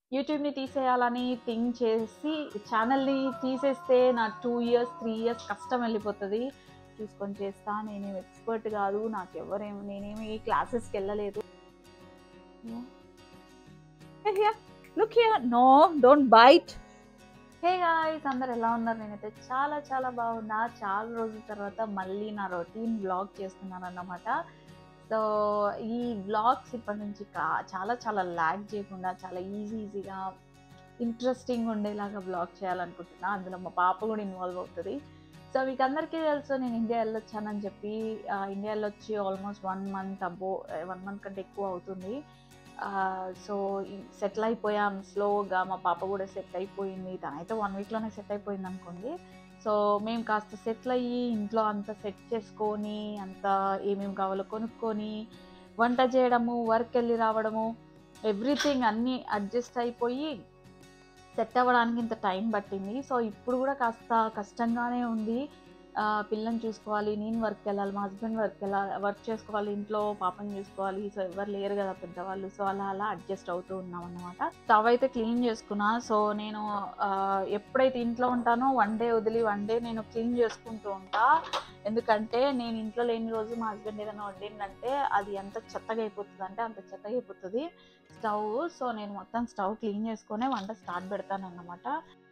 యూట్యూబ్‌ని తీసేయాలని think చేసి ఛానెల్‌ని తీసేస్తే నా 2 ఇయర్స్, 3 ఇయర్స్ కష్టం వెళ్ళిపోతది. చూసుకొని చేస్తా. నేనేమి ఎక్స్‌పర్ట్ గాదు. నాకెవ్వరేమి నేనేమి క్లాసెస్‌కెళ్ళలేదు. Yeah! Hey here look here no don't bite. Hey guys అందరూ ఎలా ఉన్నారు? నేనైతే చాలా చాలా బాగున్నా. చాలా రోజుల తర్వాత మళ్ళీ నా రొటీన్ వ్లాగ్ చేస్తున్నానన్నమాట. సో, ఈ వ్లాగ్స్ ఇప్పటి నుంచి కా చాలా చాలా ల్యాగ్ చేయకుండా చాలా ఈజీ ఈజీగా ఇంట్రెస్టింగ్ ఉండేలాగా వ్లాగ్ చేయాలనుకుంటున్నా. అందులో మా పాప కూడా ఇన్వాల్వ్ అవుతది. సో, మీకందరికీ తెలుసు నేను ఇండియా ఎళ్ళొచ్చానని చెప్పి. ఆహ్, ఇండియా ఎళ్ళొచ్చి ఆల్మోస్ట్ 1 మంత్ అబోవ్ 1 మంత్ కంటే ఎక్కువ అవుతుంది. ఆహ్, సో, సెటిల్ అయిపోయాం స్లోగా. మా పాప కూడా సెట్ అయిపోయింది. తనైతే 1 వీక్‌లోనే సెట్ అయిపోయిందనుకోండి. సో, మేము కాస్త సెటిల్ అయ్యి ఇంట్లో అంతా సెట్ చేసుకొని, అంతా ఏమేమి కావాలో కొనుక్కొని, వంట చేయడము, వర్క్ ఎళ్ళి రావడము, ఎవ్రీథింగ్ అన్నీ అడ్జస్ట్ అయిపోయి సెట్ అవ్వడానికి ఇంత టైం పట్టింది. సో, ఇప్పుడు కూడా కాస్త కష్టంగానే ఉంది. ఆహ్, పిల్లని చూసుకోవాలి. నేను వర్క్‌కెళ్ళాలి. మా హస్బెండ్ వర్క్‌కెళ్ళాలి. వర్క్ చేసుకోవాలి. ఇంట్లో పాపని చూసుకోవాలి. సో, ఎవ్వరు లేరు కదా పెద్దవాళ్ళు. సో, అలా అలా అడ్జస్ట్ అవుతూ ఉన్నామన్నమాట. స్టవ్ అయితే క్లీన్ చేసుకున్నా. సో, నేను ఆహ్, ఎప్పుడైతే ఇంట్లో ఉంటానో వన్ డే వదిలి వన్ డే నేను క్లీన్ చేసుకుంటూ ఉంటా. ఎందుకంటే నేను ఇంట్లో లేని రోజు మా హస్బెండ్ ఏదైనా వండిండంటే అది ఎంత చెత్తగా అయిపోతదంటే అంత చెత్తగా అయిపోతది స్టవ్. సో, నేను మొత్తం స్టవ్ క్లీన్ చేసుకొనే వంట స్టార్ట్ పెడతానన్నమాట.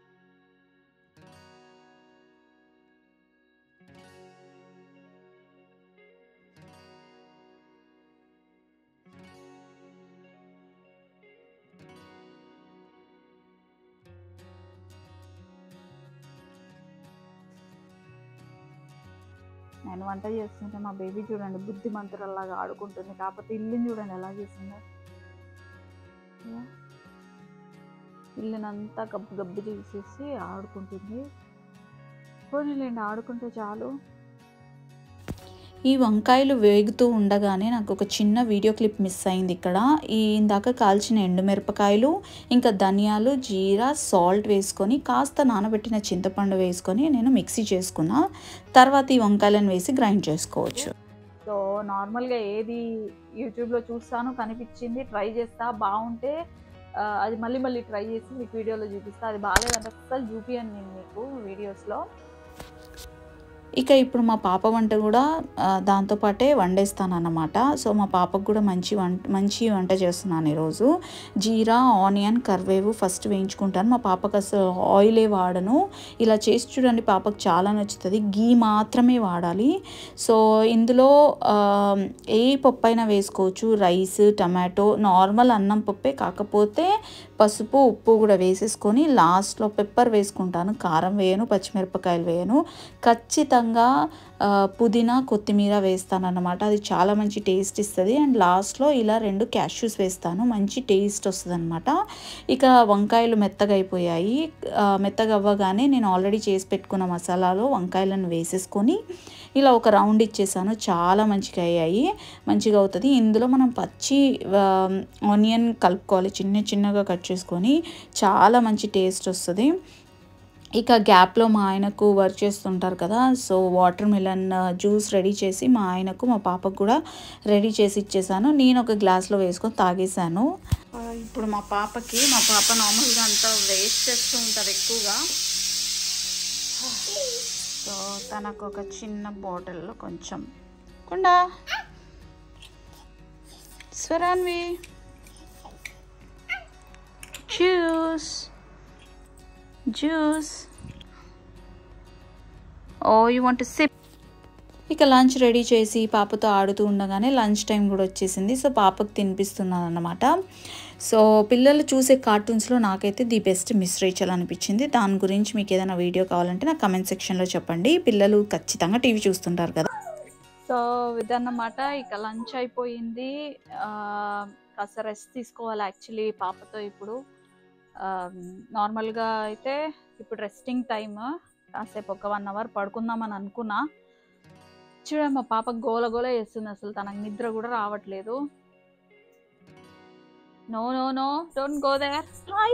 నేను వంట చేస్తుంటే మా బేబీ చూడండి బుద్ధిమంతురాల్లాగా ఆడుకుంటుంది. కాకపోతే ఇల్లుని చూడండి ఎలా చేసిందో. యాహ్! ఇల్లునంతా గబ్బు గబ్బు చేసేసి ఆడుకుంటుంది. పోనీలెండి ఆడుకుంటే చాలు. ఈ వంకాయలు వేగుతూ ఉండగానే నాకు ఒక చిన్న వీడియో క్లిప్ మిస్ అయింది ఇక్కడ. ఈ ఇందాక కాల్చిన ఎండుమిరపకాయలు, ఇంకా ధనియాలు, జీరా, సాల్ట్ వేసుకొని కాస్త నానబెట్టిన చింతపండు వేసుకొని నేను మిక్సీ చేసుకున్నా. తర్వాత ఈ వంకాయలను వేసి గ్రైండ్ చేసుకోవచ్చు. సో, నార్మల్‌గా ఏది యూట్యూబ్‌లో చూస్తాను కనిపించింది ట్రై చేస్తా. బావుంటే ఆహ్, అది మళ్ళీ మళ్ళీ ట్రై చేసి మీకు వీడియోలో చూపిస్తా. అది బాలేదంటే అస్సలు చూపియను నేను మీకు వీడియోస్‌లో. ఇక ఇప్పుడు మా పాప వంట కూడా ఆహ్, దాంతో పాటే వండేస్తానన్నమాట. సో, మా పాపకు కూడా మంచి వం మంచి వంట చేస్తున్నాను ఈరోజు. జీరా, ఆనియన్, కరివేపు ఫస్ట్ వేయించుకుంటాను. మా పాపకు అసలు ఆయిలే వాడను. ఇలా చేసి చూడండి పాపకు చాలా నచ్చుతది. ఘీ మాత్రమే వాడాలి. సో, ఇందులో ఆహ్, ఏ పప్పైనా వేసుకోవచ్చు. రైస్, టమాటో, నార్మల్ అన్నం పప్పే కాకపోతే పసుపు, ఉప్పు కూడా వేసేసుకొని లాస్ట్‌లో పెప్పర్ వేసుకుంటాను. కారం వేయను, పచ్చిమిరపకాయలు వేయను. ఖచ్చితంగా ఆహ్, పుదీనా, కొత్తిమీర వేస్తానన్నమాట. అది చాలా మంచి టేస్ట్ ఇస్తది. అండ్ లాస్ట్‌లో ఇలా 2 క్యాష్యూస్ వేస్తాను. మంచి టేస్ట్ వస్తదనమాట. ఇక వంకాయలు మెత్తగా అయిపోయాయి. ఆహ్, మెత్తగా అవ్వగానే నేను ఆల్రెడీ చేసి పెట్టుకున్న మసాలాలో వంకాయలను వేసేసుకొని ఇలా ఒక రౌండ్ ఇచ్చేసాను. చాలా మంచిగా అయ్యాయి. మంచిగా అవుతది. ఇందులో మనం పచ్చి ఆహ్, ఆనియన్ కలుపుకోవాలి. చిన్న చిన్నగా కట్ చేసుకొని చాలా మంచి టేస్ట్ వస్తది. ఇక గ్యాప్‌లో మా ఆయనకు వర్క్ చేస్తుంటారు కదా! So, watermelon juice ready చేసి మా ఆయనకు, మా పాపకు కూడా రెడీ చేసి ఇచ్చేసాను. నేను ఒక గ్లాస్‌లో వేసుకొని తాగేసాను. ఆహ్, ఇప్పుడు మా పాపకి మా పాప నార్మల్‌గా అంతా వేస్ట్ చేస్తూ ఉంటది ఎక్కువగా. సో, తనకు ఒక చిన్న బాటిల్‌లో కొంచెం కుండా Swaranvi juice juice oh you want to sip ఇక లంచ్ రెడీ చేసి పాపతో ఆడుతూ ఉండగానే లంచ్ టైం కూడా వచ్చేసింది సో పాపకు తినిపిస్తున్నాను అనమాట సో పిల్లలు చూసే కార్టూన్స్లో నాకైతే ది బెస్ట్ మిస్ రేచల్ అనిపించింది దాని గురించి మీకు ఏదైనా వీడియో కావాలంటే నా కమెంట్ సెక్షన్లో చెప్పండి పిల్లలు ఖచ్చితంగా టీవీ చూస్తుంటారు కదా సో ఇదన్నమాట ఇక లంచ్ అయిపోయింది ఆ, కాస్త రెస్ట్ తీసుకోవాలి యాక్చువల్లీ పాపతో ఇప్పుడు నార్మల్గా అయితే ఇప్పుడు రెస్టింగ్ టైమ్ కాసేపు ఒక వన్ అవర్ పడుకుందామని అనుకున్నా చూడండి మా పాప గోల గోల చేస్తుంది అసలు తనకు నిద్ర కూడా రావట్లేదు no no no don't go there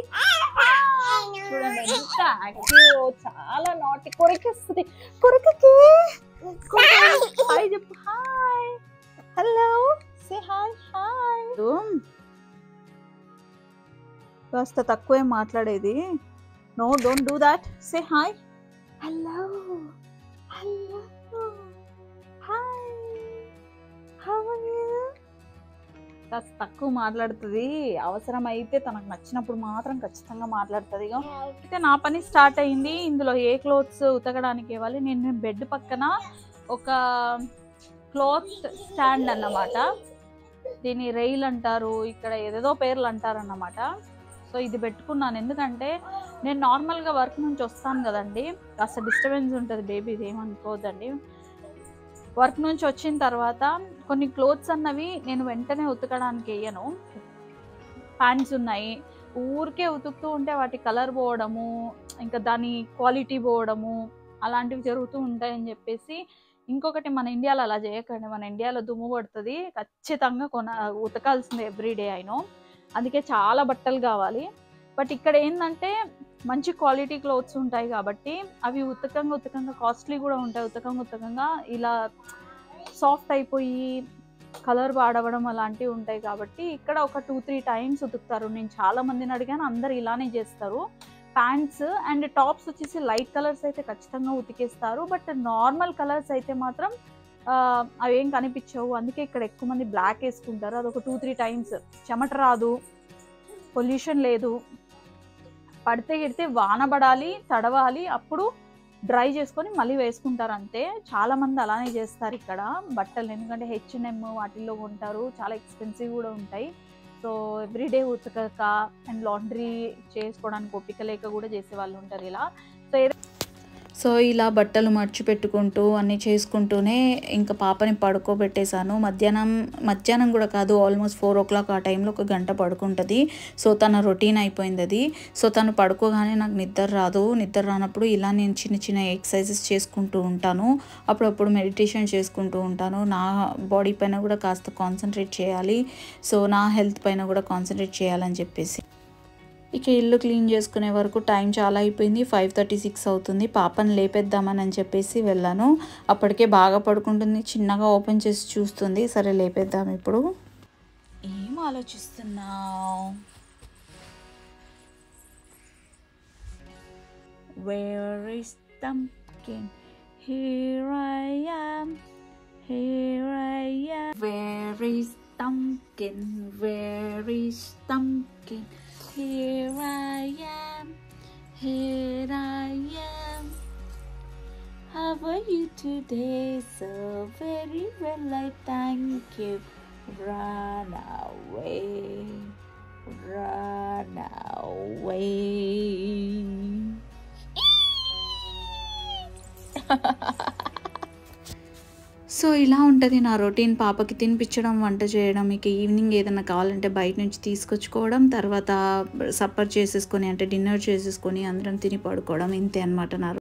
చూడండి ఎంత యాక్టివ్ చాలా నాటి కొరికేస్తుంది కొరికకి హాయ్ చెప్పు hi hello say hi hi కాస్త తక్కువే మాట్లాడేది no don't do that say hi hello hello hi how are you కాస్త తక్కువ మాట్లాడుతుంది అవసరం అయితే తనకు నచ్చినప్పుడు మాత్రం ఖచ్చితంగా మాట్లాడుతుంది ఇక అయితే నా పని స్టార్ట్ అయింది ఇందులో ఏ క్లోత్స్ ఉతకడానికి ఇవ్వాలి నేను బెడ్ పక్కన ఒక క్లోత్ స్టాండ్ అన్నమాట దీన్ని రైల్ అంటారు ఇక్కడ ఏదేదో పేర్లు అంటారు అన్నమాట సో ఇది పెట్టుకున్నాను ఎందుకంటే నేను నార్మల్గా వర్క్ నుంచి వస్తాను కదండి కాస్త డిస్టర్బెన్స్ ఉంటుంది బేబీ ఇది ఏమనుకోవద్దండి వర్క్ నుంచి వచ్చిన తర్వాత కొన్ని క్లోత్స్ అన్నవి నేను వెంటనే ఉతకడానికి వేయను ప్యాంట్స్ ఉన్నాయి ఊరికే ఉతుకుతూ ఉంటే వాటి కలర్ పోవడము ఇంకా దాని క్వాలిటీ పోవడము అలాంటివి జరుగుతూ ఉంటాయని చెప్పేసి ఇంకొకటి మన ఇండియాలో అలా చేయకండి మన ఇండియాలో దుమ్ము పడుతుంది ఖచ్చితంగా కొన ఉతకాల్సిందే ఎవ్రీడే అయినో అందుకే చాలా బట్టలు కావాలి బట్ ఇక్కడ ఏంటంటే మంచి క్వాలిటీ క్లోత్స్ ఉంటాయి కాబట్టి అవి ఉతకంగా ఉతకంగా కాస్ట్లీ కూడా ఉంటాయి ఉతకంగా ఉతకంగా ఇలా సాఫ్ట్ అయిపోయి కలర్ పాడవడం అలాంటివి ఉంటాయి కాబట్టి ఇక్కడ ఒక టూ త్రీ టైమ్స్ ఉతుకుతారు నేను చాలా మందిని అడిగాను అందరు ఇలానే చేస్తారు ప్యాంట్స్ అండ్ టాప్స్ వచ్చేసి లైట్ కలర్స్ అయితే ఖచ్చితంగా ఉతికేస్తారు బట్ నార్మల్ కలర్స్ అయితే మాత్రం ఆ, అవేం కనిపించవు అందుకే ఇక్కడ ఎక్కువ మంది బ్లాక్ వేసుకుంటారు అదొక టూ త్రీ టైమ్స్ చెమట రాదు పొల్యూషన్ లేదు పడితే గిడితే వాన పడాలి తడవాలి అప్పుడు డ్రై చేసుకొని మళ్ళీ వేసుకుంటారు అంతే చాలా మంది అలానే చేస్తారు ఇక్కడ బట్టలు ఎందుకంటే హెచ్ఎన్ఎం వాటిల్లో కొంటారు చాలా ఎక్స్పెన్సివ్ కూడా ఉంటాయి సో ఎవ్రీడే ఉతకక అండ్ లాండ్రీ చేసుకోవడానికి ఓపిక లేక కూడా చేసే వాళ్ళు ఉంటారు ఇలా సో సో ఇలా బట్టలు మర్చి పెట్టుకుంటూ అన్నీ చేసుకుంటూనే ఇంకా పాపని పడుకోబెట్టేశాను మధ్యాహ్నం మధ్యాహ్నం కూడా కాదు ఆల్మోస్ట్ ఫోర్ ఓ క్లాక్ ఆ టైంలో ఒక గంట పడుకుంటుంది సో తన రొటీన్ అయిపోయింది అది సో తను పడుకోగానే నాకు నిద్ర రాదు నిద్ర రానప్పుడు ఇలా నేను చిన్న చిన్న ఎక్సర్సైజెస్ చేసుకుంటూ ఉంటాను అప్పుడప్పుడు మెడిటేషన్ చేసుకుంటూ ఉంటాను నా బాడీ పైన కూడా కాస్త కాన్సన్ట్రేట్ చేయాలి సో నా హెల్త్ పైన కూడా కాన్సన్ట్రేట్ చేయాలని చెప్పేసి ఇక ఇల్లు క్లీన్ చేసుకునే వరకు టైం చాలా అయిపోయింది ఫైవ్ థర్టీ సిక్స్ అవుతుంది పాపని లేపేద్దామని అని చెప్పేసి వెళ్ళాను అప్పటికే బాగా పడుకుంటుంది చిన్నగా ఓపెన్ చేసి చూస్తుంది సరే లేపేద్దాం ఇప్పుడు ఏం ఆలోచిస్తున్నావు where is pumpkin here I am here I am where is pumpkin where is pumpkin here I am here I am how are you today so very well I thank you run away run away so ఇలా ఉంటుంది నా routine పాపకి తినిపించడం వంట చేయడం ఇక evening ఏదైనా కావాలంటే బయట నుంచి తీసుకొచ్చుకోవడం తర్వాత సప్పర్ చేసేసుకొని అంటే డిన్నర్ చేసేసుకొని అందరం తిని పడుకోవడం ఇంతే అనమాట నా